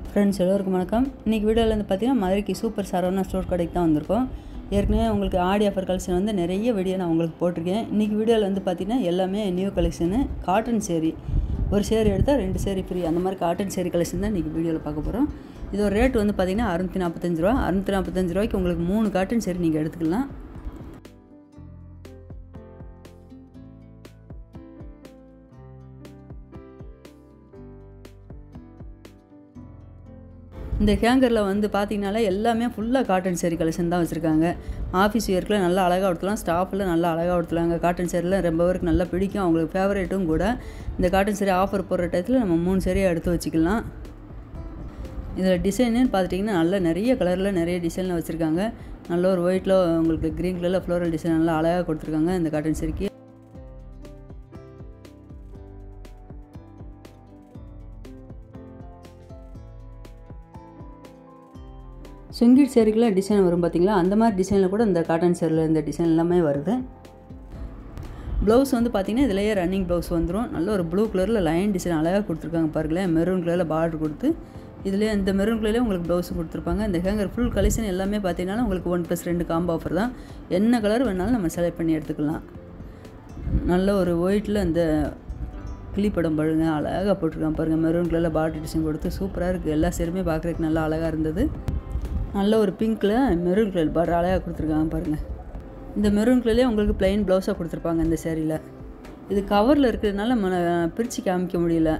friends எல்லோருக்கும் வணக்கம் இன்றைக்கி வீடியோவில் வந்து பார்த்தீங்கன்னா மதுரைக்கு சூப்பர் சரவணா ஸ்டோர் கடைக்கு தான் வந்திருக்கோம் ஏற்கனவே உங்களுக்கு ஆடி ஆஃபர் கலெக்ஷன் வந்து நிறைய வீடியோ நான் உங்களுக்கு போட்டிருக்கேன் இன்றைக்கி வீடியோவில் வந்து பார்த்தீங்கன்னா எல்லாமே நியூ கலெக்ஷனு காட்டன் சேரீ ஒரு சேரீ எடுத்தால் ரெண்டு சேரீ ஃப்ரீ அந்த மாதிரி காட்டன் சேரீ கலெக்ஷன் தான் இன்றைக்கி வீடியோவில் பார்க்க போகிறோம் இதோட ரேட் வந்து பார்த்தீங்கன்னா அறுநூற்றி நாற்பத்தஞ்சு ரூபா அறுநூற்றி நாற்பத்தஞ்சு ரூபாய்க்கு உங்களுக்கு மூணு காட்டன் சேரீ நீங்கள் எடுத்துக்கலாம் இந்த ஹேங்கரில் வந்து பார்த்தீங்கனாலே எல்லாமே ஃபுல்லாக காட்டன் சேரீ கலெக்ஷன் தான் வச்சுருக்காங்க ஆஃபீஸ் வியர்க்கில் நல்லா அழகாக உடுத்தலாம் ஸ்டாஃபில் நல்லா அழகாக உடுத்தலாங்க காட்டன் சேரீல ரொம்ப பேருக்கு நல்லா பிடிக்கும் அவங்களுக்கு ஃபேவரேட்டும் கூட இந்த காட்டன் சேரீ ஆஃபர் போடுற டயத்தில் நம்ம மூணு சேரீயை எடுத்து வச்சுக்கலாம் இதில் டிசைனு பார்த்துட்டிங்கன்னா நல்ல நிறைய கலரில் நிறைய டிசைனில் வச்சுருக்காங்க நல்ல ஒரு ஒயிட்டில் உங்களுக்கு க்ரீன் கலரில் ஃப்ளோரல் டிசைன் நல்லா அழகாக கொடுத்துருக்காங்க இந்த காட்டன் சேரீக்கு சுங்கிட் சேரீக்கெலாம் டிசைன் வரும் பார்த்தீங்களா அந்த மாதிரி டிசைனில் கூட இந்த காட்டன் சேரில் இந்த டிசைன் எல்லாமே வருது ப்ளவுஸ் வந்து பார்த்திங்கன்னா இதிலேயே ரன்னிங் ப்ளவுஸ் வந்துடும் நல்ல ஒரு ப்ளூ கலரில் லைன் டிசைன் அழகாக கொடுத்துருக்காங்க பாருங்களேன் மெரூன் கலரில் பார்டர் கொடுத்து இதுலேயே இந்த மெரூன் கலர்லேயே உங்களுக்கு ப்ளவுஸ் கொடுத்துருப்பாங்க இந்த ஹேங்கர் ஃபுல் கலெக்ஷன் எல்லாமே பார்த்தீங்கன்னா உங்களுக்கு ஒன் ப்ளஸ் ரெண்டு காம்போ ஆஃபர் தான் என்ன கலர் வேணாலும் நம்ம செலக்ட் பண்ணி எடுத்துக்கலாம் நல்ல ஒரு ஒயிட்டில் இந்த கிளிப்படம் பழுங்க அழகாக போட்டிருக்காங்க பாருங்கள் மெரூன் கலரில் பார்டர் டிசைன் கொடுத்து சூப்பராக இருக்குது எல்லா சேருமே பார்க்குறதுக்கு நல்லா அழகாக இருந்தது நல்ல ஒரு பிங்க்கில் மெரூன் கலர் பார்டர் அழகாக கொடுத்துருக்காங்க பாருங்கள் இந்த மெரூன் கலர்லேயே உங்களுக்கு ப்ளைன் ப்ளவுஸாக கொடுத்துருப்பாங்க இந்த சேரீயில் இது கவரில் இருக்கிறதுனால நம்ம பிரித்து காமிக்க முடியல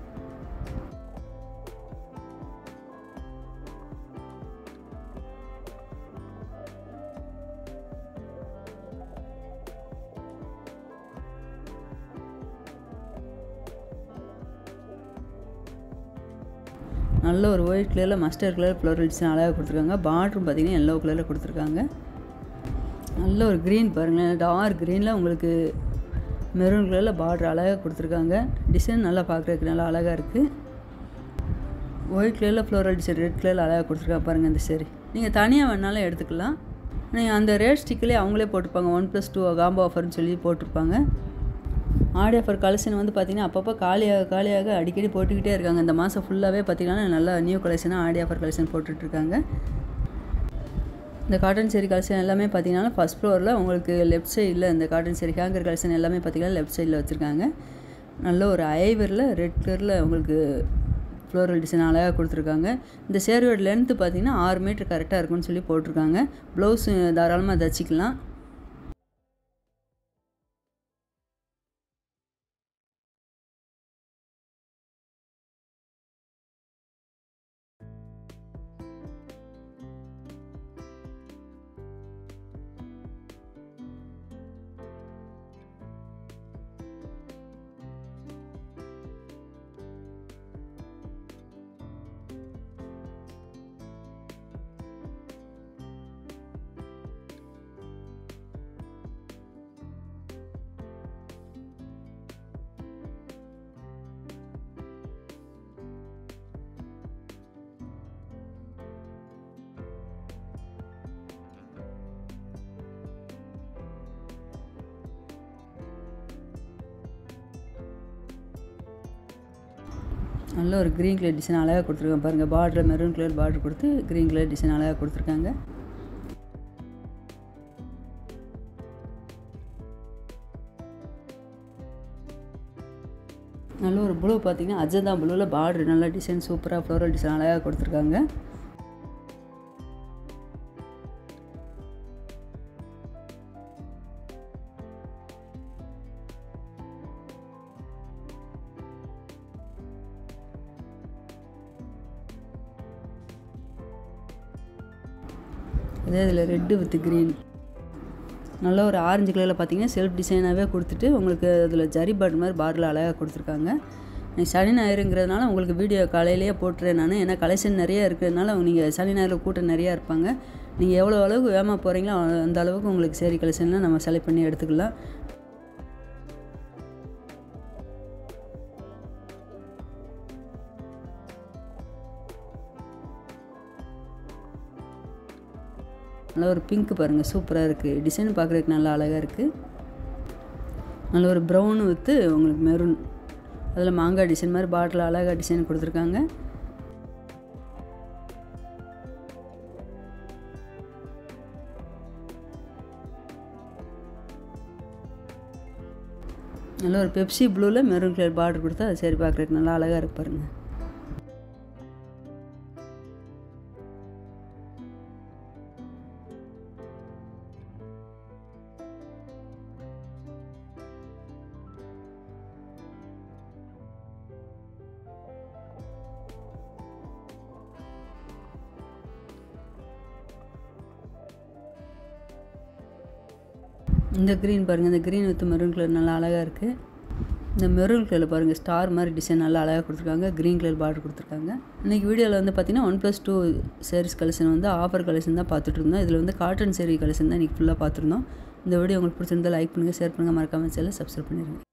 நல்ல ஒரு ஒயிட் கலரில் மஸ்டர்ட் கலர் ஃப்ளோரல் டிசைன் அழகாக கொடுத்துருக்காங்க பார்டரும் பார்த்திங்கன்னா எல்லோ கலரில் கொடுத்துருக்காங்க நல்ல ஒரு க்ரீன் பாருங்கள் டார்க் க்ரீனில் உங்களுக்கு மெரூன் கலரில் பார்டர் அழகாக கொடுத்துருக்காங்க டிசைன் நல்லா பார்க்குறதுக்கு நல்லா அழகாக இருக்குது ஒயிட் கலரில் ஃப்ளோரல் டிசைன் ரெட் கலரில் அழகாக கொடுத்துருக்காங்க பாருங்கள் இந்த சரி நீங்கள் தனியாக வேணாலும் எடுத்துக்கலாம் நீங்கள் அந்த ரேட் ஸ்டிக்கிலே அவங்களே போட்டிருப்பாங்க ஒன் ப்ளஸ் டூ காம்போ ஆஃபர்னு சொல்லி போட்டிருப்பாங்க ஆடி ஆஃபர் கலெக்ஷன் வந்து பார்த்திங்கன்னா அப்பப்போ காலியாக காலியாக அடிக்கடி போட்டுக்கிட்டே இருக்காங்க இந்த மாதம் ஃபுல்லாகவே பார்த்திங்கன்னா நல்லா நியூ கலெக்ஷனாக ஆடி ஆஃபர் கலெக்ஷன் போட்டுட்ருக்காங்க இந்த காட்டன் சேரி கலெக்ஷன் எல்லாமே பார்த்தீங்கன்னா ஃபஸ்ட் ஃப்ளோரில் உங்களுக்கு லெஃப்ட் சைடில் இந்த காட்டன் சேரி ஹேங்கர் கலெக்ஷன் எல்லாமே பார்த்தீங்கன்னா லெஃப்ட் சைடில் வச்சுருக்காங்க நல்ல ஒரு ஐவரில் ரெட் கலரில் உங்களுக்கு ஃப்ளோரல் டிசைன் அழகாக கொடுத்துருக்காங்க இந்த சேரியோட லென்த்து பார்த்தீங்கன்னா ஆறு மீட்டர் கரெக்டாக இருக்கும்னு சொல்லி போட்டிருக்காங்க ப்ளவுஸ் தாராளமாக தச்சிக்கலாம் நல்ல ஒரு க்ரீன் கலர் டிசைன் அழகாக கொடுத்துருக்காங்க பாருங்கள் பார்டர் மெரூன் கலர் பார்டர் கொடுத்து க்ரீன் கலர் டிசைன் அழகாக கொடுத்துருக்காங்க நல்ல ஒரு ப்ளூ பார்த்தீங்கன்னா அஜந்தா ப்ளூவில் பார்டர் நல்லா டிசைன் சூப்பராக ஃப்ளோரல் டிசைன் அழகாக கொடுத்துருக்காங்க அதே இதில் ரெட்டு வித் க்ரீன் நல்ல ஒரு ஆரஞ்சு கலரில் பார்த்தீங்கன்னா செல்ஃப் டிசைனாகவே கொடுத்துட்டு உங்களுக்கு அதில் ஜரி பார்டர் மாதிரி பார்டரில் அழகாக கொடுத்துருக்காங்க சனி ஞாயிறுங்கிறதுனால உங்களுக்கு வீடியோ காலையிலேயே போட்டுறேன் நான் ஏன்னா கலெக்ஷன் நிறைய இருக்கிறதுனால நீங்கள் சனி ஞாயிறு கூட்டம் நிறையா இருப்பாங்க நீங்கள் எவ்வளோ அளவுக்கு வேகமாக போகிறீங்களோ அந்த அளவுக்கு உங்களுக்கு சேரி கலெக்ஷன்லாம் நம்ம செலக்ட் பண்ணி எடுத்துக்கலாம் நல்ல ஒரு பிங்க் பாருங்கள் சூப்பராக இருக்குது டிசைன் பார்க்குறதுக்கு நல்லா அழகாக இருக்குது நல்ல ஒரு ப்ரௌன் வித்து உங்களுக்கு மெரூன் அதில் மாங்காய் டிசைன் மாதிரி பாட்டில் அழகாக டிசைன் கொடுத்துருக்காங்க நல்ல ஒரு பெப்சி ப்ளூவில் மெரூன் கலர் பார்டர் கொடுத்தா அது சரி பார்க்குறதுக்கு நல்லா அழகாக இருக்கு பாருங்கள் இந்த க்ரீன் பாருங்கள் இந்த க்ரீன் வித் மெரூன் கலர் நல்லா அழகாக இருக்குது இந்த மெரூன் கலரில் பாருங்கள் ஸ்டார் மாதிரி டிசைன் நல்லா அழகாக கொடுத்துருக்காங்க க்ரீன் கலர் பார்டர் கொடுத்துருக்காங்க இன்றைக்கி வீடியோவில் வந்து பார்த்தீங்கன்னா one plus two sarees collection வந்து ஆஃபர் கலெக்ஷன் தான் பார்த்துட்டு இருந்தோம் இதில் வந்து காட்டன் சேரீ கலெக்ஷன் தான் இன்றைக்கி ஃபுல்லாக பார்த்துருந்தோம் இந்த வீடியோ உங்களுக்கு பிடிச்சிருந்தா லைக் பண்ணுங்கள் ஷேர் பண்ணுங்கள் மறக்காமல் சேனலை சப்ஸ்கிரைப் பண்ணிடுங்க